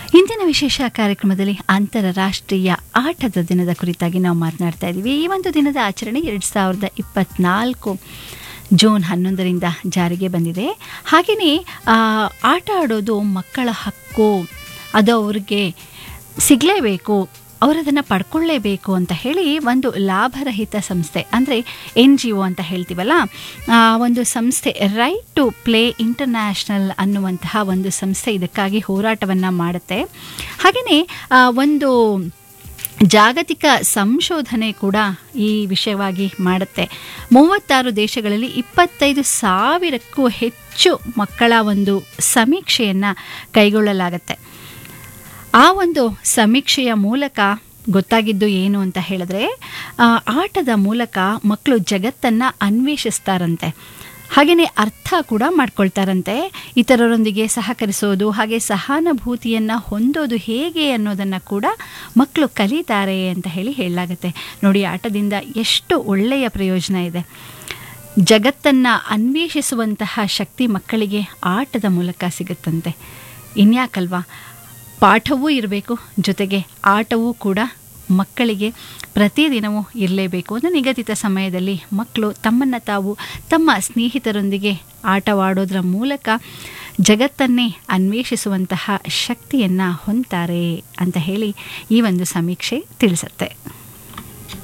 ಇಂದಿನ ವಿಶೇಷ ಕಾರ್ಯಕ್ರಮದಲ್ಲಿ ಅಂತಾರಾಷ್ಟ್ರೀಯ ಆಟದ ದಿನದ ಕುರಿತಾಗಿ ನಾವು ಮಾತನಾಡ್ತಾ ಇದ್ದೀವಿ ಈ ಒಂದು ದಿನದ ಆಚರಣೆ ಎರಡು ಸಾವಿರದ ಇಪ್ಪತ್ನಾಲ್ಕು ಜೂನ್ ಹನ್ನೊಂದರಿಂದ ಜಾರಿಗೆ ಬಂದಿದೆ ಹಾಗೆಯೇ ಆ, ಆಟ ಆಡೋದು ಮಕ್ಕಳ ಹಕ್ಕು ಅದು ಅವ್ರಿಗೆ ಸಿಗಲೇಬೇಕು ಅವರದನ್ನು ಪಡ್ಕೊಳ್ಳೇಬೇಕು ಅಂತ ಹೇಳಿ ಒಂದು ಲಾಭರಹಿತ ಸಂಸ್ಥೆ ಅಂದರೆ ಎನ್ ಜಿ ಒ ಅಂತ ಹೇಳ್ತೀವಲ್ಲ ಆ ಒಂದು ಸಂಸ್ಥೆ ರೈಟ್ ಟು ಪ್ಲೇ ಇಂಟರ್ನ್ಯಾಷನಲ್ ಅನ್ನುವಂತಹ ಒಂದು ಸಂಸ್ಥೆ ಇದಕ್ಕಾಗಿ ಹೋರಾಟವನ್ನು ಮಾಡುತ್ತೆ ಹಾಗೆಯೇ ಆ, ಒಂದು ಜಾಗತಿಕ ಸಂಶೋಧನೆ ಕೂಡ ಈ ವಿಷಯವಾಗಿ ಮಾಡುತ್ತೆ ಮೂವತ್ತಾರು ದೇಶಗಳಲ್ಲಿ ಇಪ್ಪತ್ತೈದು ಸಾವಿರಕ್ಕೂ ಹೆಚ್ಚು ಮಕ್ಕಳ ಒಂದು ಸಮೀಕ್ಷೆಯನ್ನು ಕೈಗೊಳ್ಳಲಾಗತ್ತೆ ಆ ಒಂದು ಸಮೀಕ್ಷೆಯ ಮೂಲಕ ಗೊತ್ತಾಗಿದ್ದು ಏನು ಅಂತ ಹೇಳಿದ್ರೆ ಆ, ಆಟದ ಮೂಲಕ ಮಕ್ಕಳು ಜಗತ್ತನ್ನು ಅನ್ವೇಷಿಸ್ತಾರಂತೆ ಹಾಗೆಯೇ ಅರ್ಥ ಕೂಡ ಮಾಡ್ಕೊಳ್ತಾರಂತೆ ಇತರರೊಂದಿಗೆ ಸಹಕರಿಸೋದು ಹಾಗೆ ಸಹಾನುಭೂತಿಯನ್ನು ಹೊಂದೋದು ಹೇಗೆ ಅನ್ನೋದನ್ನು ಕೂಡ ಮಕ್ಕಳು ಕಲಿತಾರೆ ಅಂತ ಹೇಳಿ ಹೇಳಲಾಗತ್ತೆ ನೋಡಿ ಆಟದಿಂದ ಎಷ್ಟು ಒಳ್ಳೆಯ ಪ್ರಯೋಜನ ಇದೆ ಜಗತ್ತನ್ನು ಅನ್ವೇಷಿಸುವಂತಹ ಶಕ್ತಿ ಮಕ್ಕಳಿಗೆ ಆಟದ ಮೂಲಕ ಸಿಗುತ್ತಂತೆ ಇನ್ಯಾಕಲ್ವಾ ಪಾಠವೂ ಇರಬೇಕು ಜೊತೆಗೆ ಆಟವೂ ಕೂಡ ಮಕ್ಕಳಿಗೆ ಪ್ರತಿದಿನವೂ ಇರಲೇಬೇಕು ಒಂದು ನಿಗದಿತ ಸಮಯದಲ್ಲಿ ಮಕ್ಕಳು ತಮ್ಮನ್ನು ತಾವು ತಮ್ಮ ಸ್ನೇಹಿತರೊಂದಿಗೆ ಆಟವಾಡೋದ್ರ ಮೂಲಕ ಜಗತ್ತನ್ನೇ ಅನ್ವೇಷಿಸುವಂತಹ ಶಕ್ತಿಯನ್ನು ಹೊಂದ್ತಾರೆ ಅಂತ ಹೇಳಿ ಈ ಒಂದು ಸಮೀಕ್ಷೆ ತಿಳಿಸುತ್ತೆ